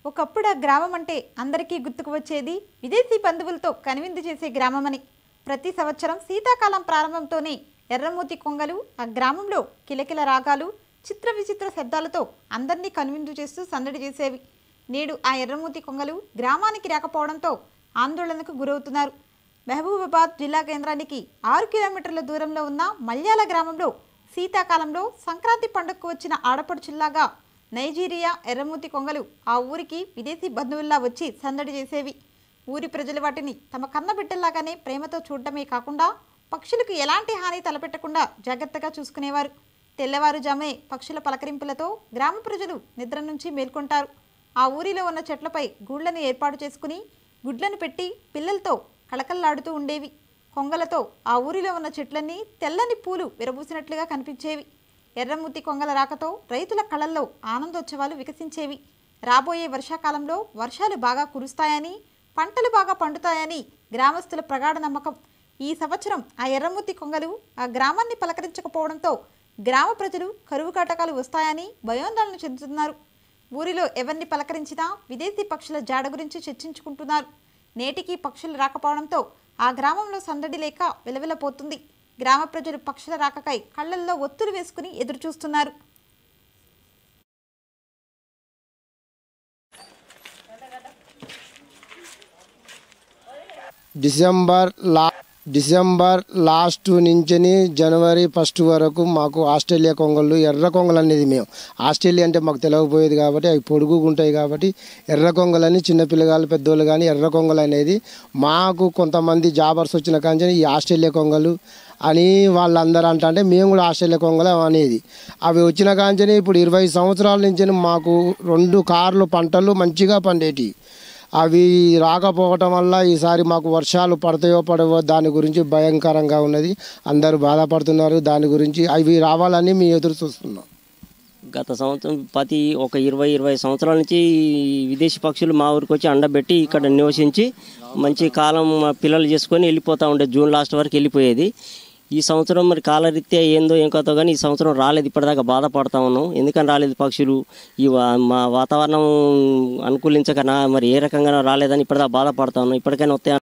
ఒకప్పుడు ఆ గ్రామం అంటే అందరికీ గుర్తుకు వచ్చేది విదేశీ బంధువులతో కనువిందు చేసే గ్రామమని ప్రతి సంవత్సరం శీతాకాలం ప్రారంభంతోనే ఎర్రమూతి కొంగలు ఆ గ్రామంలో కిలకిల రాగాలు చిత్ర విచిత్ర శబ్దాలతో అందరినీ కనువిందు చేస్తూ సందడి చేసేవి నేడు ఆ ఎర్రమూతి కొంగలు గ్రామానికి రాకపోవడంతో ఆందోళనకు గురవుతున్నారు మహబూబాబాద్ జిల్లా కేంద్రానికి ఆరు కిలోమీటర్ల దూరంలో ఉన్న మల్యాల గ్రామంలో శీతాకాలంలో సంక్రాంతి పండుగకు వచ్చిన ఆడపడుచుల్లాగా నైజీరియా ఎర్రమూతి కొంగలు ఆ ఊరికి విదేశీ బంధువుల్లా వచ్చి సందడి చేసేవి ఊరి ప్రజలు వాటిని తమ కన్న బిడ్డల్లాగానే ప్రేమతో చూడటమే కాకుండా పక్షులకు ఎలాంటి హాని తలపెట్టకుండా జాగ్రత్తగా చూసుకునేవారు తెల్లవారుజామే పక్షుల పలకరింపులతో గ్రామ ప్రజలు నిద్ర నుంచి మేల్కొంటారు ఆ ఊరిలో ఉన్న చెట్లపై గూళ్లను ఏర్పాటు చేసుకుని గుడ్లను పెట్టి పిల్లలతో కళకళలాడుతూ ఉండేవి కొంగలతో ఆ ఊరిలో ఉన్న చెట్లన్నీ తెల్లని పూలు విరబూసినట్లుగా కనిపించేవి ఎర్రమూతి కొంగల రాకతో రైతుల కళల్లో ఆనందోత్సవాలు వికసించేవి రాబోయే వర్షాకాలంలో వర్షాలు బాగా కురుస్తాయని పంటలు బాగా పండుతాయని గ్రామస్తుల ప్రగాఢ నమ్మకం ఈ సంవత్సరం ఆ ఎర్రమూతి కొంగలు ఆ గ్రామాన్ని పలకరించకపోవడంతో గ్రామ ప్రజలు కరువు కాటకాలు వస్తాయని భయోందోళన చెందుతున్నారు ఊరిలో ఎవరిని పలకరించినా విదేశీ పక్షుల జాడ గురించి చర్చించుకుంటున్నారు నేటికి పక్షులు రాకపోవడంతో ఆ గ్రామంలో సందడి లేక వెలవెలపోతుంది గ్రామ ప్రజలు పక్షుల రాకకై కళ్ళల్లో ఒత్తులు వేసుకుని ఎదురుచూస్తున్నారు డిసెంబర్ లా డిసెంబర్ లాస్ట్ నుంచి జనవరి ఫస్ట్ వరకు మాకు ఆస్ట్రేలియా కొంగళ్ళు ఎర్ర కొంగలు అనేది మేము ఆస్ట్రేలియా అంటే మాకు తెలియకపోయేది కాబట్టి అవి పొడుగుగా ఉంటాయి కాబట్టి ఎర్ర కొంగలని చిన్నపిల్లగాళ్ళు పెద్దోళ్ళు కానీ ఎర్ర కొంగలు అనేది మాకు కొంతమంది జాబర్స్ వచ్చిన కాంచని ఈ ఆస్ట్రేలియా కొంగలు అని వాళ్ళందరూ అంట అంటే మేము కూడా ఆస్ట్రేలియా కొంగలు అనేది అవి వచ్చిన కాంచని ఇప్పుడు ఇరవై సంవత్సరాల నుంచి మాకు రెండు కార్లు పంటలు మంచిగా పండేటి అవి రాకపోవటం వల్ల ఈసారి మాకు వర్షాలు పడతాయో పడవో దాని గురించి భయంకరంగా ఉన్నది అందరూ బాధపడుతున్నారు దాని గురించి అవి రావాలని మేము ఎదురు చూస్తున్నాం గత సంవత్సరం ప్రతి ఒక ఇరవై ఇరవై సంవత్సరాల నుంచి ఈ విదేశీ పక్షులు మా ఊరికి వచ్చి అండబెట్టి ఇక్కడ నివసించి మంచి కాలం మా పిల్లలు చేసుకొని వెళ్ళిపోతూ ఉండే జూన్ లాస్ట్ వరకు వెళ్ళిపోయేది ఈ సంవత్సరం మరి కాలరీత్యా ఏందో ఏం కథో కానీ ఈ సంవత్సరం రాలేదు ఇప్పటిదాకా బాధపడతా ఉన్నాం ఎందుకని రాలేదు పక్షులు ఈ వా- మా వాతావరణం అనుకూలించకనా మరి ఏ రకంగా రాలేదని ఇప్పటిదాకా బాధపడతా ఉన్నాం ఇప్పటికైనా వస్తాయి